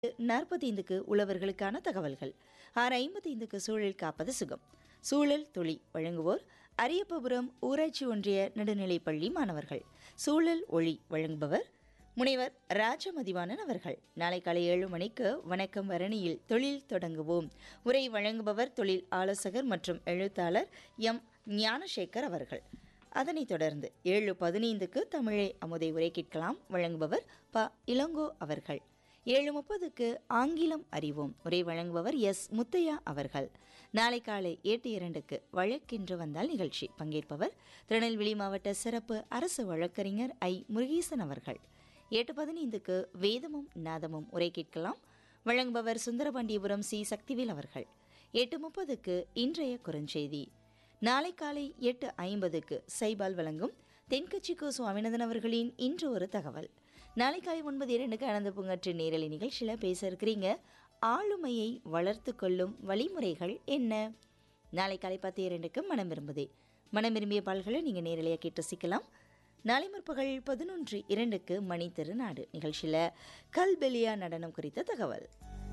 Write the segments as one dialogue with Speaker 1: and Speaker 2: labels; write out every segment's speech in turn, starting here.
Speaker 1: நாற்பத்தைந்துக்கு உழவர்களுக்கான தகவல்கள் ஆறு ஐம்பத்தைந்துக்கு சூழல் காப்பது சுகம் சூழல் தொழி வழங்குவோர் அரியப்பபுரம் ஊராட்சி ஒன்றிய நடுநிலைப்பள்ளி மாணவர்கள் சூழல் ஒளி வழங்குபவர் முனைவர் ராஜமதிவாணன் அவர்கள் நாளை காலை ஏழு மணிக்கு வணக்கம் வரணியில் தொழில் தொடங்குவோம் உரை வழங்குபவர் தொழில் ஆலோசகர் மற்றும் எழுத்தாளர் எம் ஞானசேகர் அவர்கள் அதனைத் தொடர்ந்து ஏழு பதினைந்துக்கு தமிழை அமுதை உரை கேட்கலாம் வழங்குபவர் ப இளங்கோ அவர்கள் ஏழு முப்பதுக்கு ஆங்கிலம் அறிவோம் உரை வழங்குபவர் எஸ் முத்தையா அவர்கள் நாளை காலை எட்டு இரண்டுக்கு வழக்கென்று வந்தால் நிகழ்ச்சி பங்கேற்பவர் திருநெல்வேலி மாவட்ட சிறப்பு அரசு வழக்கறிஞர் ஐ முருகேசன் அவர்கள் எட்டு பதினைந்துக்கு வேதமும் நாதமும் உரை கேட்கலாம் வழங்குபவர் சுந்தரபாண்டியபுரம் சி சக்திவேல் அவர்கள் எட்டு முப்பதுக்கு இன்றைய குறுஞ்செய்தி நாளை காலை எட்டு ஐம்பதுக்கு சைபால் வழங்கும் தென்கட்சிக்கு சுவாமிநாதன் அவர்களின் இன்று ஒரு தகவல் நாளை காலை ஒன்பது இரண்டுக்கு அனந்த பூங்காற்று நேரலை நிகழ்ச்சியில் பேச இருக்கிறீங்க ஆளுமையை வளர்த்து கொள்ளும் வழிமுறைகள் என்ன நாளை காலை பத்து இரண்டுக்கு மனம் விரும்புதே மனம் விரும்பிய பால்களை நீங்கள் நேரலையாக கேட்டு ரசிக்கலாம் நாளை முற்பகல் பதினொன்று இரண்டுக்கு மணி திருநாடு நிகழ்ச்சியில் கல்பெலியா நடனம் குறித்த தகவல்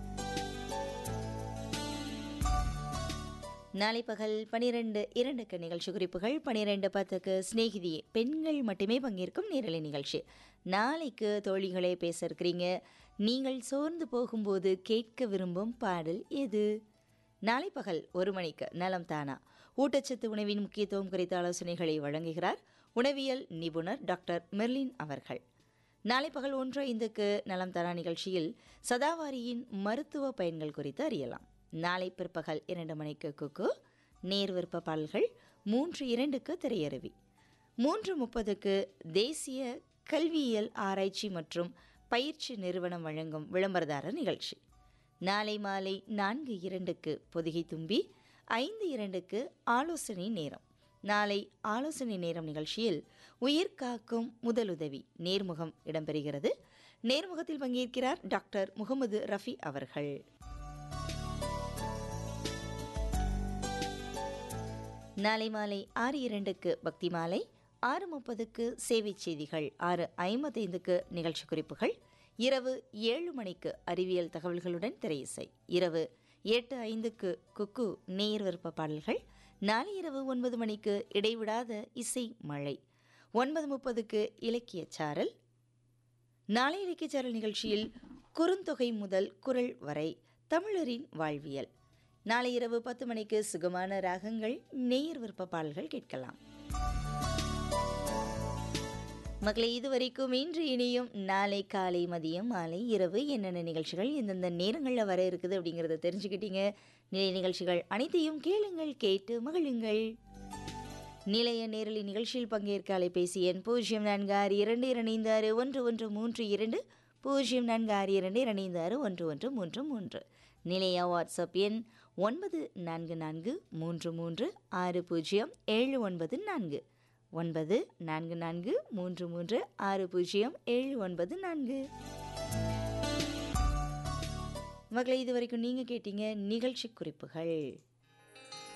Speaker 1: நாளை பகல் பனிரெண்டு இரண்டுக்கு நிகழ்ச்சி குறிப்புகள் பனிரெண்டு பத்துக்கு சிநேகிதியே பெண்கள் மட்டுமே பங்கேற்கும் நேரலை நிகழ்ச்சி நாளைக்கு தோழிகளே பேச இருக்கிறீங்க நீங்கள் சோர்ந்து போகும்போது கேட்க விரும்பும் பாடல் எது நாளை பகல் ஒரு மணிக்கு நலம் தானா ஊட்டச்சத்து உணவின் முக்கியத்துவம் குறித்த ஆலோசனைகளை வழங்குகிறார் உணவியல் நிபுணர் டாக்டர் மெர்லின் அவர்கள் நாளை பகல் ஒன்று ஐந்துக்கு நலம் தானா நிகழ்ச்சியில் சதாவாரியின் மருத்துவ பயன்கள் குறித்து அறியலாம் நாளை பிற்பகல் இரண்டு மணிக்கு குக்கு நேர் விருப்ப பாடல்கள் மூன்று இரண்டுக்கு திரையருவி மூன்று முப்பதுக்கு தேசிய கல்வியியல் ஆராய்ச்சி மற்றும் பயிற்சி நிறுவனம் வழங்கும் விளம்பரதாரர் நிகழ்ச்சி நாளை மாலை நான்கு இரண்டுக்கு பொதிகை தும்பி ஐந்து இரண்டுக்கு ஆலோசனை நேரம் நாளை ஆலோசனை நேரம் நிகழ்ச்சியில் உயிர் காக்கும் முதலுதவி நேர்முகம் இடம்பெறுகிறது நேர்முகத்தில் பங்கேற்கிறார் டாக்டர் முகமது ரஃபி அவர்கள் நாளை மாலை ஆறு இரண்டுக்கு பக்தி மாலை ஆறு முப்பதுக்கு சேவை செய்திகள் ஆறு ஐம்பத்தைந்துக்கு நிகழ்ச்சி குறிப்புகள் இரவு ஏழு மணிக்கு அறிவியல் தகவல்களுடன் திரையிசை இரவு எட்டு ஐந்துக்கு குக்கு நேர் விருப்ப பாடல்கள் நாளை இரவு ஒன்பது மணிக்கு இடைவிடாத இசை மழை ஒன்பது முப்பதுக்கு இலக்கிய சாரல் நாளை இலக்கிய சாரல் நிகழ்ச்சியில் குறுந்தொகை முதல் குரல் வரை தமிழரின் வாழ்வியல் நாளை இரவு பத்து மணிக்கு சுகமான ராகங்கள் நேயர் விருப்ப பாடல்கள் கேட்கலாம் மக்களை இதுவரைக்கும் இன்று இனியும் நாளை காலை மதியம் மாலை இரவு என்னென்ன நிகழ்ச்சிகள் எந்தெந்த நேரங்களில் வர இருக்குது அப்படிங்கிறத தெரிஞ்சுக்கிட்டீங்க நிலை நிகழ்ச்சிகள் அனைத்தையும் கேளுங்கள் கேட்டு மகிழுங்கள் நிலைய நேரலி நிகழ்ச்சியில் பங்கேற்க அலைபேசி எண் பூஜ்ஜியம் நான்கு ஆறு இரண்டு இரண்டு ஆறு ஒன்று ஒன்று மூன்று இரண்டு பூஜ்ஜியம் நான்கு ஆறு இரண்டு இரண்டு ஆறு ஒன்று ஒன்று மூன்று மூன்று நிலைய வாட்ஸ்அப் எண் ஒன்பது நான்கு நான்கு மூன்று மூன்று ஆறு பூஜ்ஜியம் ஏழு ஒன்பது நான்கு ஒன்பது நான்கு நான்கு மூன்று மூன்று ஆறு பூஜ்ஜியம் ஏழு ஒன்பது நான்கு மக்களை இது வரைக்கும் நீங்கள் கேட்டீங்க நிகழ்ச்சி குறிப்புகள்